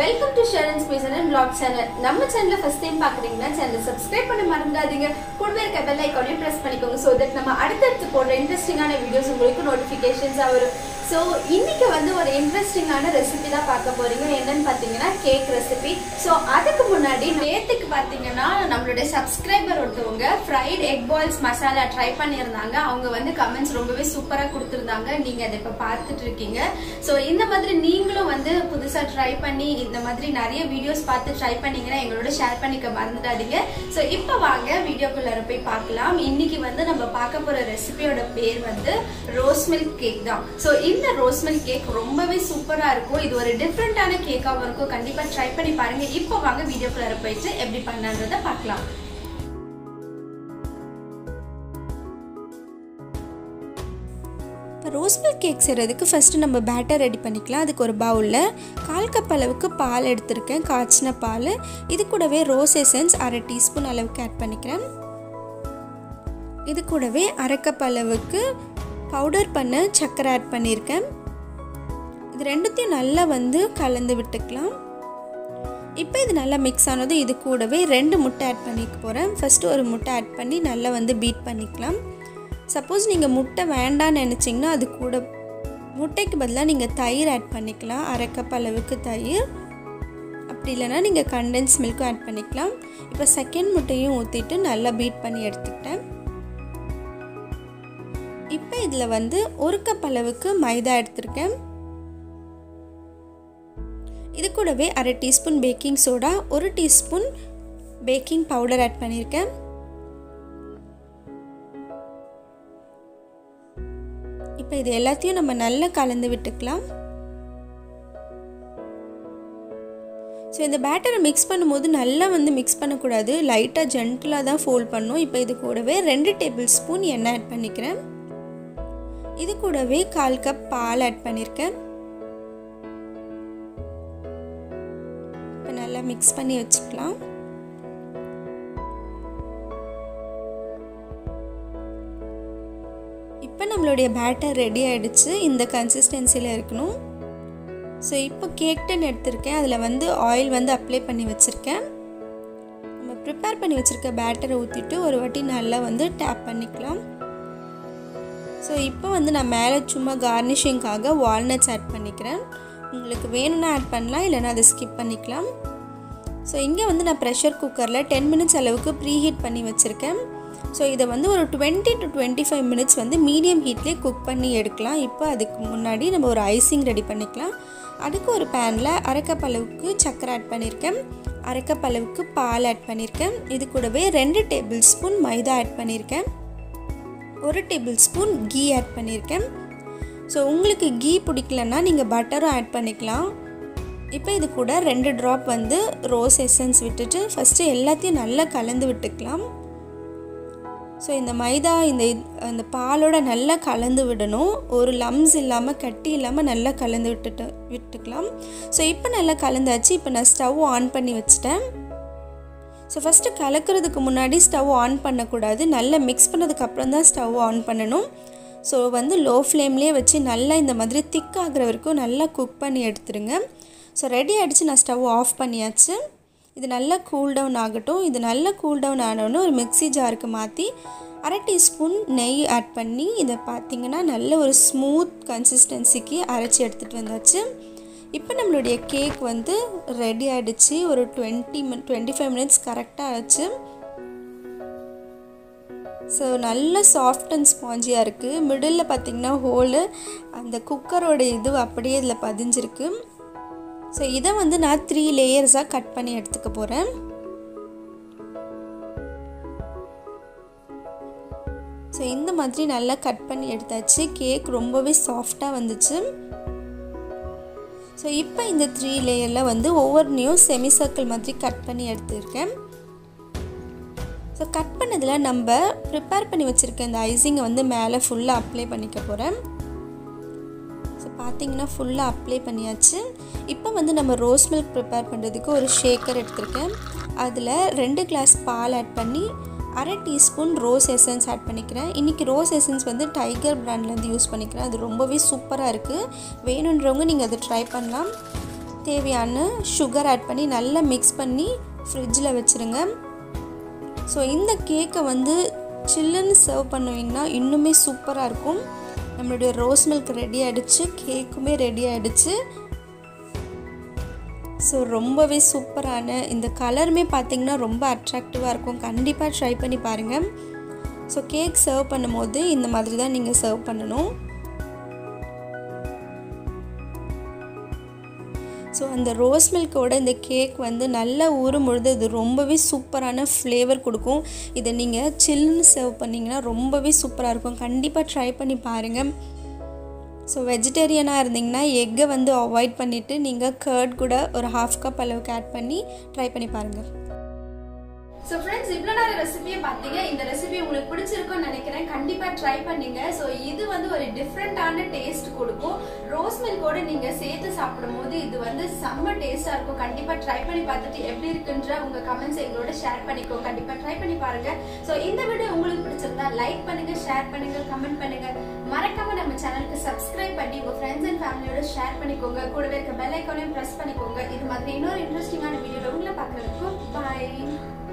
welcome to Sharon space and blog channel நம்ம சேனலை first time பார்க்குறீங்கன்னா சேனலை சப்ஸ்கிரைப் பண்ண மறந்துடாதீங்க கூடவே இருக்க பெல் ஐக்கானையும் ப்ரெஸ் பண்ணிக்கோங்க ஸோ தட் நம்ம அடுத்தடுத்து போடுற இன்ட்ரெஸ்டிங்கான வீடியோஸ் உங்களுக்கு நோட்டிஃபிகேஷன்ஸாக வரும் ஸோ இன்னைக்கு வந்து ஒரு இன்ட்ரெஸ்டிங்கான ரெசிபி தான் பார்க்க போறீங்க என்னன்னு பார்த்தீங்கன்னா கேக் ரெசிபி ஸோ அதுக்கு முன்னாடி நேற்றுக்கு பார்த்தீங்கன்னா நம்மளுடைய சப்ஸ்கிரைபர் ஒருத்தவங்க fried egg balls masala try பண்ணியிருந்தாங்க அவங்க வந்து கமெண்ட்ஸ் ரொம்பவே சூப்பராக கொடுத்துருந்தாங்க நீங்கள் அதை இப்போ பார்த்துட்டு இருக்கீங்க ஸோ இந்த மாதிரி நீங்களும் வந்து புதுசாக ட்ரை பண்ணி இந்த மாதிரி நிறைய வீடியோஸ் பார்த்து ட்ரை பண்ணீங்கன்னா எங்களோட ஷேர் பண்ணிக்க மறந்துடாதீங்க ஸோ இப்போ வாங்க வீடியோக்குள்ளார போய் பார்க்கலாம் இன்னைக்கு வந்து நம்ம பார்க்க போகிற ரெசிபியோட பேர் வந்து ரோஸ் மில்க் கேக் தான் ஸோ இந்த ரோஸ் மில்க் கேக் ரொம்பவே சூப்பராக இருக்கும் இது ஒரு டிஃப்ரெண்ட்டான கேக்காகவும் இருக்கும் கண்டிப்பாக ட்ரை பண்ணி பாருங்க இப்போ வாங்க வீடியோக்குள்ளார போயிட்டு எப்படி பண்ணன்றதை பார்க்கலாம் இப்போ ரோஸ் மில்க் கேக் செய்கிறதுக்கு ஃபஸ்ட்டு நம்ம பேட்டர் ரெடி பண்ணிக்கலாம் அதுக்கு ஒரு பவுலில் கால் கப் அளவுக்கு பால் எடுத்திருக்கேன் காய்ச்சின பால் இது கூடவே ரோஸ் எசன்ஸ் அரை டீஸ்பூன் அளவுக்கு ஆட் பண்ணிக்கிறேன் இது கூடவே அரை கப் அளவுக்கு பவுடர் பண்ண சர்க்கரை ஆட் பண்ணியிருக்கேன் இது ரெண்டுத்தையும் நல்லா வந்து கலந்து விட்டுக்கலாம் இப்போ இது நல்லா மிக்ஸ் ஆனதும் இது கூடவே ரெண்டு முட்டை ஆட் பண்ணிக்க போகிறேன் ஃபஸ்ட்டு ஒரு முட்டை ஆட் பண்ணி நல்லா வந்து பீட் பண்ணிக்கலாம் சப்போஸ் நீங்கள் முட்டை வேண்டான்னு நினச்சிங்கன்னா அது கூட முட்டைக்கு பதிலாக நீங்கள் தயிர் ஆட் பண்ணிக்கலாம் அரை கப் அளவுக்கு தயிர் அப்படி இல்லைன்னா நீங்கள் கண்டென்ஸ் மில்க்கும் ஆட் பண்ணிக்கலாம் இப்போ செகண்ட் முட்டையும் ஊற்றிட்டு நல்லா பீட் பண்ணி எடுத்துக்கிட்டேன் இப்போ இதில் வந்து ஒரு கப் அளவுக்கு மைதா எடுத்திருக்கேன் இது கூடவே அரை டீஸ்பூன் பேக்கிங் சோடா ஒரு டீஸ்பூன் பேக்கிங் பவுடர் ஆட் பண்ணியிருக்கேன் இப்போ இது எல்லாத்தையும் நம்ம நல்லா கலந்து விட்டுக்கலாம் ஸோ இந்த பேட்டரை மிக்ஸ் பண்ணும்போது நல்லா வந்து மிக்ஸ் பண்ணக்கூடாது லைட்டாக ஜென்டலாக தான் ஃபோல்ட் பண்ணும் இப்போ இது கூடவே ரெண்டு டேபிள் ஸ்பூன் எண்ணெய் ஆட் பண்ணிக்கிறேன் இது கூடவே கால் கப் பால் ஆட் பண்ணியிருக்கேன் இப்போ நல்லா மிக்ஸ் பண்ணி வச்சுக்கலாம் இப்போ நம்மளுடைய பேட்டர் ரெடி ஆகிடுச்சு இந்த கன்சிஸ்டன்சியில் இருக்கணும் ஸோ இப்போ கேக் டன் எடுத்திருக்கேன் அதில் வந்து ஆயில் வந்து அப்ளை பண்ணி வச்சுருக்கேன் நம்ம ப்ரிப்பேர் பண்ணி வச்சுருக்க பேட்டரை ஊற்றிட்டு ஒரு வாட்டி நல்லா வந்து டேப் பண்ணிக்கலாம் ஸோ இப்போ வந்து நான் மேலே சும்மா கார்னிஷிங்காக வால்நட்ஸ் ஆட் பண்ணிக்கிறேன் உங்களுக்கு வேணும்னா ஆட் பண்ணலாம் இல்லைனா அதை ஸ்கிப் பண்ணிக்கலாம் ஸோ இங்கே வந்து நான் ப்ரெஷர் குக்கரில் டென் மினிட்ஸ் அளவுக்கு ப்ரீ ஹீட் பண்ணி வச்சுருக்கேன் ஸோ இதை வந்து ஒரு twenty to twenty five minutes வந்து மீடியம் ஹீட்லேயே குக் பண்ணி எடுக்கலாம் இப்போ அதுக்கு முன்னாடி நம்ம ஒரு ஐசிங் ரெடி பண்ணிக்கலாம் அதுக்கு ஒரு பேனில் அரைக்கப் அளவுக்கு சர்க்கரை ஆட் பண்ணியிருக்கேன் அரைக்கப் அளவுக்கு பால் ஆட் பண்ணியிருக்கேன் இது கூடவே ரெண்டு டேபிள் ஸ்பூன் மைதா ஆட் பண்ணியிருக்கேன் ஒரு டேபிள் ஸ்பூன் கீ ஆட் பண்ணியிருக்கேன் ஸோ உங்களுக்கு கீ பிடிக்கலன்னா நீங்கள் பட்டரும் ஆட் பண்ணிக்கலாம் இப்போ இது கூட ரெண்டு ட்ராப் வந்து ரோஸ் எசன்ஸ் விட்டுட்டு ஃபஸ்ட்டு எல்லாத்தையும் நல்லா கலந்து விட்டுக்கலாம் ஸோ இந்த மைதா இந்த இந்த பாலோட நல்லா கலந்து விடணும் ஒரு லம்ஸ் இல்லாமல் கட்டி இல்லாமல் நல்லா கலந்து விட்டுட்டு விட்டுக்கலாம் ஸோ இப்போ நல்லா கலந்தாச்சு இப்போ நான் ஸ்டவ் ஆன் பண்ணி வச்சுட்டேன் ஸோ ஃபஸ்ட்டு கலக்கிறதுக்கு முன்னாடி ஸ்டவ் ஆன் பண்ணக்கூடாது நல்லா மிக்ஸ் பண்ணதுக்கப்புறம் தான் ஸ்டவ் ஆன் பண்ணணும் ஸோ வந்து லோ ஃப்ளேம்லேயே வச்சு நல்லா இந்த மாதிரி திக் ஆகிற வரைக்கும் நல்லா குக் பண்ணி எடுத்துருங்க ஸோ ரெடி ஆகிடுச்சு நான் ஸ்டவ் ஆஃப் பண்ணியாச்சு இது நல்லா கூல் டவுன் ஆகட்டும் இது நல்லா கூல் டவுன் ஆனோன்னு ஒரு மிக்சி ஜாருக்கு மாற்றி அரை டீஸ்பூன் நெய் ஆட் பண்ணி இதை பார்த்திங்கன்னா நல்ல ஒரு ஸ்மூத் கன்சிஸ்டன்சிக்கு அரைச்சி எடுத்துகிட்டு வந்தாச்சு இப்போ நம்மளுடைய கேக் வந்து ரெடி ஆகிடுச்சு ஒரு டுவெண்ட்டி மின் டுவெண்ட்டி ஃபைவ் மினிட்ஸ் கரெக்டாக ஆச்சு ஸோ நல்ல சாஃப்ட் அண்ட் ஸ்பாஞ்சியாக இருக்குது மிடில் பார்த்திங்கன்னா ஹோலு அந்த குக்கரோட இது அப்படியே இதில் பதிஞ்சிருக்கு ஸோ இதை வந்து நான் த்ரீ லேயர்ஸாக கட் பண்ணி எடுத்துக்க போகிறேன் ஸோ இந்த மாதிரி நல்லா கட் பண்ணி எடுத்தாச்சு கேக் ரொம்பவே சாஃப்டாக வந்துச்சு ஸோ இப்போ இந்த த்ரீ லேயரில் வந்து ஒவ்வொன்றையும் செமி சர்க்கிள் மாதிரி கட் பண்ணி எடுத்துருக்கேன் ஸோ கட் பண்ணதில் நம்ம ப்ரிப்பேர் பண்ணி வச்சுருக்க இந்த ஐசிங்கை வந்து மேலே ஃபுல்லாக அப்ளை பண்ணிக்க போகிறேன் ஸோ பார்த்தீங்கன்னா ஃபுல்லாக அப்ளை பண்ணியாச்சு இப்போ வந்து நம்ம ரோஸ் மில்க் ப்ரிப்பேர் பண்ணுறதுக்கு ஒரு ஷேக்கர் எடுத்திருக்கேன் அதில் ரெண்டு கிளாஸ் பால் ஆட் பண்ணி அரை டீஸ்பூன் ரோஸ் எசன்ஸ் ஆட் பண்ணிக்கிறேன் இன்றைக்கி ரோஸ் எசன்ஸ் வந்து டைகர் பிராண்ட்லேருந்து யூஸ் பண்ணிக்கிறேன் அது ரொம்பவே சூப்பராக இருக்குது வேணுன்றவங்க நீங்கள் அதை ட்ரை பண்ணலாம் தேவையான சுகர் ஆட் பண்ணி நல்லா மிக்ஸ் பண்ணி ஃப்ரிட்ஜில் வச்சுருங்க ஸோ இந்த கேக்கை வந்து சில்லுன்னு சர்வ் பண்ணுவீங்கன்னா இன்னுமே சூப்பராக இருக்கும் நம்மளுடைய ரோஸ் மில்க் ரெடி ஆகிடுச்சு கேக்குமே ரெடி ஆகிடுச்சு ஸோ ரொம்பவே சூப்பரான இந்த கலருமே பார்த்திங்கன்னா ரொம்ப அட்ராக்டிவாக இருக்கும் கண்டிப்பாக ட்ரை பண்ணி பாருங்கள் ஸோ கேக் சர்வ் பண்ணும்போது இந்த மாதிரி தான் நீங்கள் சர்வ் பண்ணணும் ஸோ அந்த ரோஸ் மில்கோட இந்த கேக் வந்து நல்லா ஊறும் பொழுது இது ரொம்பவே சூப்பரான ஃப்ளேவர் கொடுக்கும் இதை நீங்கள் சில்லுன்னு சர்வ் பண்ணிங்கன்னா ரொம்பவே சூப்பராக இருக்கும் கண்டிப்பாக ட்ரை பண்ணி பாருங்கள் ஸோ வெஜிடேரியனாக இருந்தீங்கன்னா எக்கை வந்து அவாய்ட் பண்ணிவிட்டு நீங்கள் கர்ட் கூட ஒரு ஹாஃப் கப் அளவுக்கு ஆட் பண்ணி ட்ரை பண்ணி பாருங்கள் ஸோ ஃப்ரெண்ட்ஸ் இவ்வளோ நேரம் ரெசிபியை பார்த்தீங்க இந்த ரெசிபி உங்களுக்கு பிடிச்சிருக்கும்னு நினைக்கிறேன் கண்டிப்பாக ட்ரை பண்ணுங்க ஸோ இது வந்து ஒரு டிஃப்ரெண்ட்டான டேஸ்ட் கொடுக்கும் ரோஸ் மில்கோட நீங்கள் சேர்த்து சாப்பிடும்போது இது வந்து செம்ம டேஸ்ட்டாக இருக்கும் கண்டிப்பாக ட்ரை பண்ணி பார்த்துட்டு எப்படி இருக்குன்ற உங்கள் கமெண்ட்ஸ் எங்களோட ஷேர் பண்ணிக்கோ கண்டிப்பாக ட்ரை பண்ணி பாருங்க ஸோ இந்த வீடியோ உங்களுக்கு பிடிச்சிருந்தா லைக் பண்ணுங்க ஷேர் பண்ணுங்க கமெண்ட் பண்ணுங்க மறக்காம நம்ம சேனலுக்கு சப்ஸ்கிரைப் பண்ணி உங்க ஃப்ரெண்ட்ஸ் அண்ட் ஃபேமிலியோட ஷேர் பண்ணிக்கோங்க கூடவே இருக்க பெல் ஐக்கானையும் ப்ரெஸ் பண்ணிக்கோங்க இது மாதிரி இன்னொரு இன்ட்ரெஸ்டிங்கான வீடியோவில் உங்களை பார்க்குறதுக்கும் பாய்